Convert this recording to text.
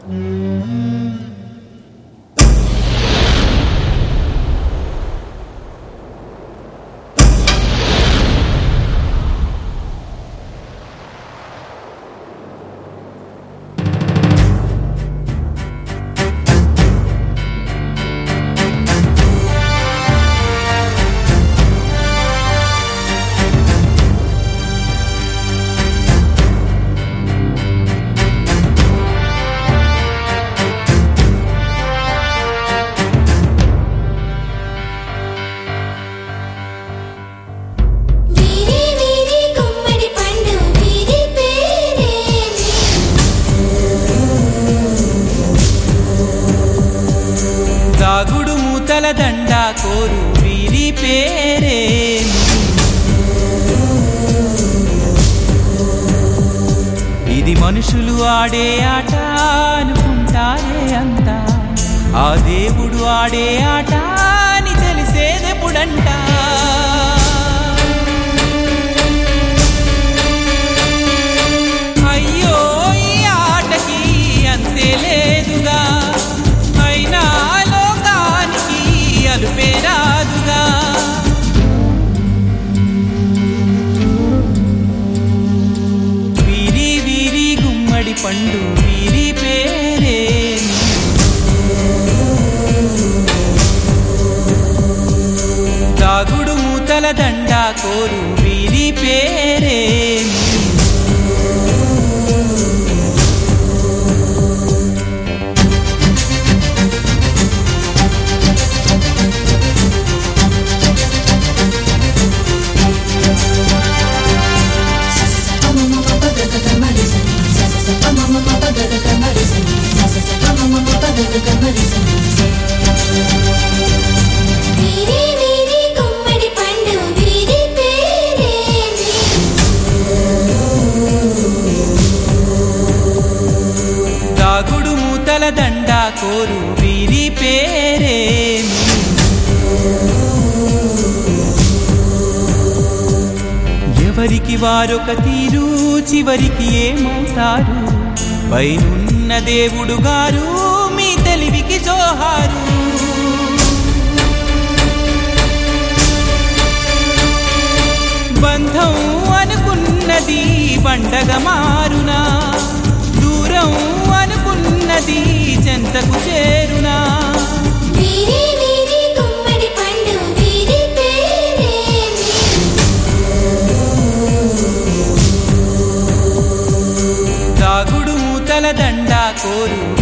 వీరి వీరి గుమ్మడి పండు వీరి పేరేమి దాగుడు మూతల దండ కోరు వీరి పేరేమి ఇది మనుషులు ఆడే ఆట అనుకుంటారే అంతా ఆ దేవుడు ఆడే ఆట అని తెలిసేదెప్పుడంట అయ్యో ఈ ఆటకి అంతే లేదుగా అయినా లోకానికి అలుపే రాదుగా వీరి వీరి గుమ్మడి పండు వీరి పేరేమి దాగుడు మూతల దండ కోరు వీరి పేరేమి వీరి వీరి గుమ్మడి పండు వీరి పేరేమి దాగుడు మూతల దండ కోరు వీరి పేరేమి ఎవరికి వారొక తీరు చివరికి ఏమవుతారు పైనున్న దేవుడు గారు మీ తెలివికి జోహారు బంధం అనుకున్నది పండగ మారునా దూరం అనుకున్నది చెంతకు చేరునా వీరి వీరి గుమ్మడి పండు వీరి పేరేమి దాగుడు మూతల దండ కోరు